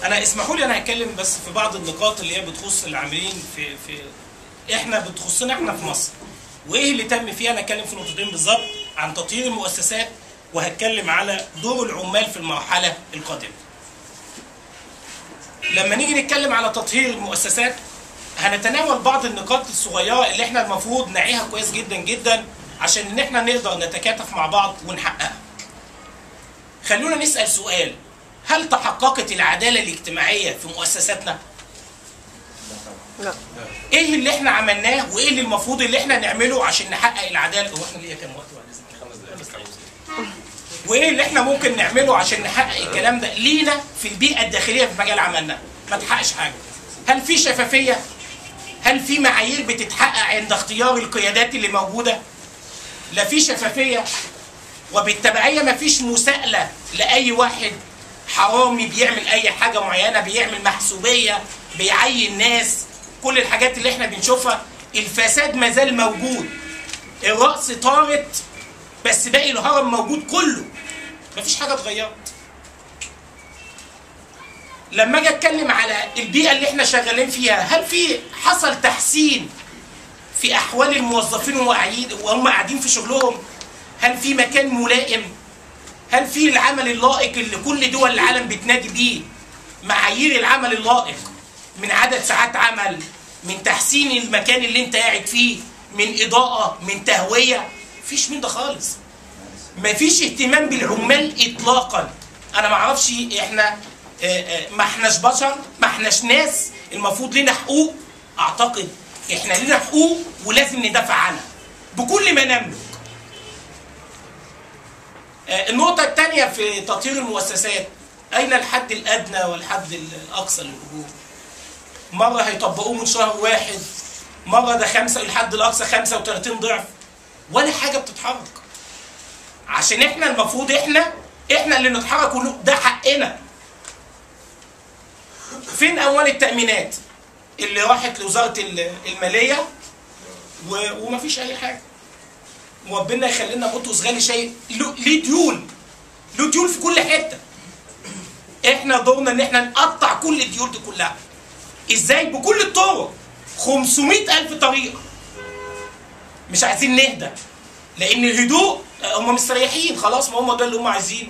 انا اسمحوا لي انا هتكلم بس في بعض النقاط اللي هي بتخص العاملين في في احنا بتخصنا احنا في مصر وايه اللي تم فيها انا هتكلم في نقطتين بالظبط عن تطوير المؤسسات وهتكلم على دور العمال في المرحله القادمه لما نيجي نتكلم على تطهير المؤسسات هنتناول بعض النقاط الصغيره اللي احنا المفروض نعيها كويس جدا جدا عشان ان احنا نقدر نتكاتف مع بعض ونحققها. خلونا نسال سؤال هل تحققت العداله الاجتماعيه في مؤسساتنا؟ لا ايه اللي احنا عملناه وايه اللي المفروض اللي احنا نعمله عشان نحقق العداله؟ هو احنا ليا كام وقت بعد اذنك؟ خمس دقائق بس وايه اللي احنا ممكن نعمله عشان نحقق الكلام ده لينا في البيئه الداخليه في مجال عملنا ما تحققش حاجه هل في شفافيه هل في معايير بتتحقق عند اختيار القيادات اللي موجوده لا في شفافيه وبالتبعيه ما فيش مساءله لاي واحد حرامي بيعمل اي حاجه معينه بيعمل محسوبيه بيعين ناس كل الحاجات اللي احنا بنشوفها الفساد ما زال موجود الراس طارت بس باقي الهرم موجود كله مفيش حاجه اتغيرت لما اجي اتكلم على البيئه اللي احنا شغالين فيها هل في حصل تحسين في احوال الموظفين وهم قاعدين وهم قاعدين في شغلهم هل في مكان ملائم هل في العمل اللائق اللي كل دول العالم بتنادي بيه معايير العمل اللائق من عدد ساعات عمل من تحسين المكان اللي انت قاعد فيه من اضاءه من تهويه مفيش من ده خالص مفيش اهتمام بالعمال اطلاقا انا ما اعرفش احنا آه، آه، ما احناش بشر ما احناش ناس المفروض لنا حقوق اعتقد احنا لنا حقوق ولازم ندافع عنها بكل ما نملك آه، النقطة الثانية في تطهير المؤسسات أين الحد الأدنى والحد الأقصى للأجور؟ مرة هيطبقوه من شهر واحد مرة ده خمسة الحد الأقصى 35 ضعف ولا حاجة بتتحرك عشان احنا المفروض احنا احنا اللي نتحرك ونقول ده حقنا فين اموال التامينات اللي راحت لوزاره ال- الماليه و- ومفيش اي حاجه وربنا يخلينا بطرس غالي شيء له- ليه ديون له ديون في كل حته احنا دورنا ان احنا نقطع كل الديون دي كلها ازاي بكل الطرق 500 الف طريقه مش عايزين نهدى لان الهدوء هم مستريحين خلاص ما هم ده اللي هم عايزينه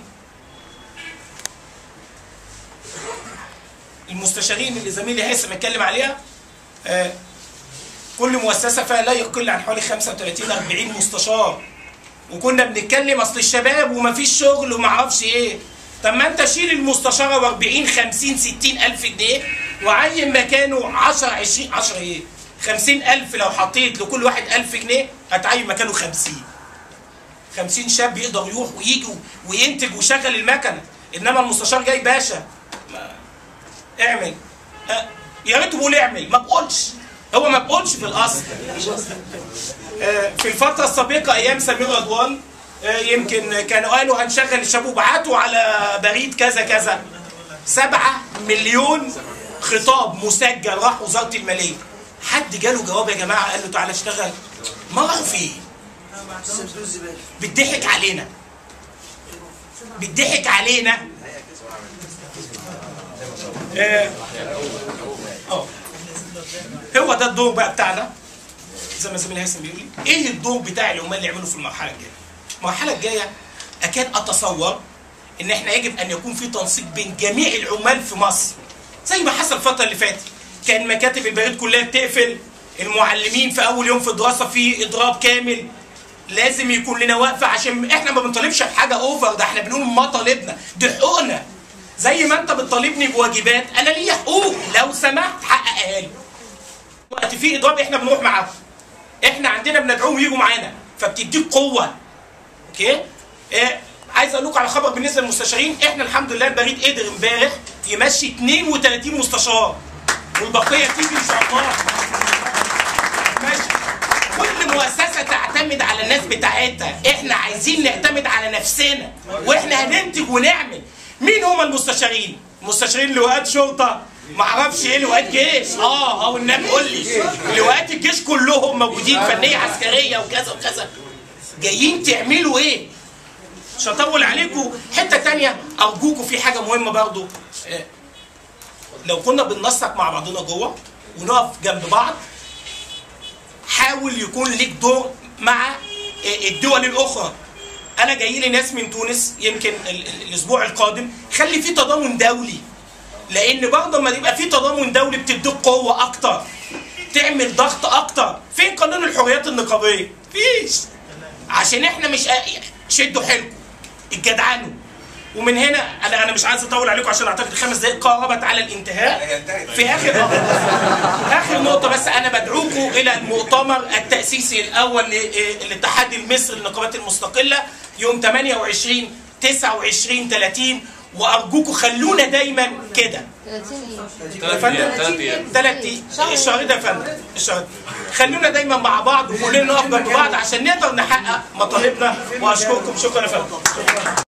المستشارين اللي زميلي هيثم اتكلم عليها آه، كل مؤسسه فيها لا يقل عن حوالي 35 40 مستشار وكنا بنتكلم اصل الشباب ومفيش شغل وما اعرفش ايه طب ما انت شيل المستشاره و40 50 60 الف جنيه وعين مكانه 10 20 10 ايه 50 الف لو حطيت لكل واحد 1000 جنيه هتعين مكانه 50 50 شاب يقدر يروح ويجي وينتج ويشغل المكنه انما المستشار جاي باشا ما اعمل أه يا ريت بقول اعمل ما بقولش هو ما بقولش في الاصل آه، في الفتره السابقه ايام سمير رضوان آه، يمكن كانوا قالوا هنشغل الشباب وبعتوا على بريد كذا كذا سبعة مليون خطاب مسجل راح وزاره الماليه حد جاله جواب يا جماعه قال له تعالى اشتغل ما راح فيه بيضحك علينا بيضحك علينا آه، اه هو ده الدور بقى بتاعنا زي ما زميلي هيثم بيقول لي ايه الدور بتاع العمال اللي يعملوا في المرحله الجايه؟ المرحله الجايه اكاد اتصور ان احنا يجب ان يكون في تنسيق بين جميع العمال في مصر زي ما حصل الفتره اللي فاتت كان مكاتب البريد كلها بتقفل المعلمين في اول يوم في الدراسه في اضراب كامل لازم يكون لنا وقفه عشان احنا ما بنطالبش بحاجه اوفر ده احنا بنقول ما طالبنا دي حقوقنا زي ما انت بتطالبني بواجبات انا ليا حقوق لو سمحت حققها لي وقت في اضراب احنا بنروح معاهم احنا عندنا بندعوهم يجوا معانا فبتديك قوه اوكي إيه عايز اقول لكم على خبر بالنسبه للمستشارين احنا الحمد لله البريد قدر امبارح يمشي 32 مستشار والبقيه تيجي ان شاء الله ماشي كل مؤسسه تعتمد على الناس بتاعتها احنا عايزين نعتمد على نفسنا واحنا هننتج ونعمل مين هم المستشارين مستشارين لواءات شرطه ما اعرفش ايه لواءات جيش اه او النبي قول لي لواءات الجيش كلهم موجودين فنيه عسكريه وكذا وكذا جايين تعملوا ايه مش هطول عليكم حته تانية ارجوكم في حاجه مهمه برضو آه، لو كنا بننسق مع بعضنا جوه ونقف جنب بعض حاول يكون ليك دور مع الدول الاخرى انا جاي لي ناس من تونس يمكن ال- ال- الاسبوع القادم خلي في تضامن دولي لان برضه لما يبقى في تضامن دولي بتديك قوه اكتر تعمل ضغط اكتر فين قانون الحريات النقابيه فيش عشان احنا مش شدوا حيلكم اتجدعنوا ومن هنا انا انا مش عايز اطول عليكم عشان اعتقد خمس دقائق قاربت على الانتهاء في اخر اخر نقطه بس انا بدعوكم الى المؤتمر التاسيسي الاول للاتحاد المصري للنقابات المستقله يوم 28 29 30 وارجوكم خلونا دايما كده 30 يا فندم ثلاث الشهر ده يا فندم الشهر ده. خلونا دايما مع بعض وكلنا نقف جنب بعض عشان نقدر نحقق مطالبنا واشكركم شكرا يا فندم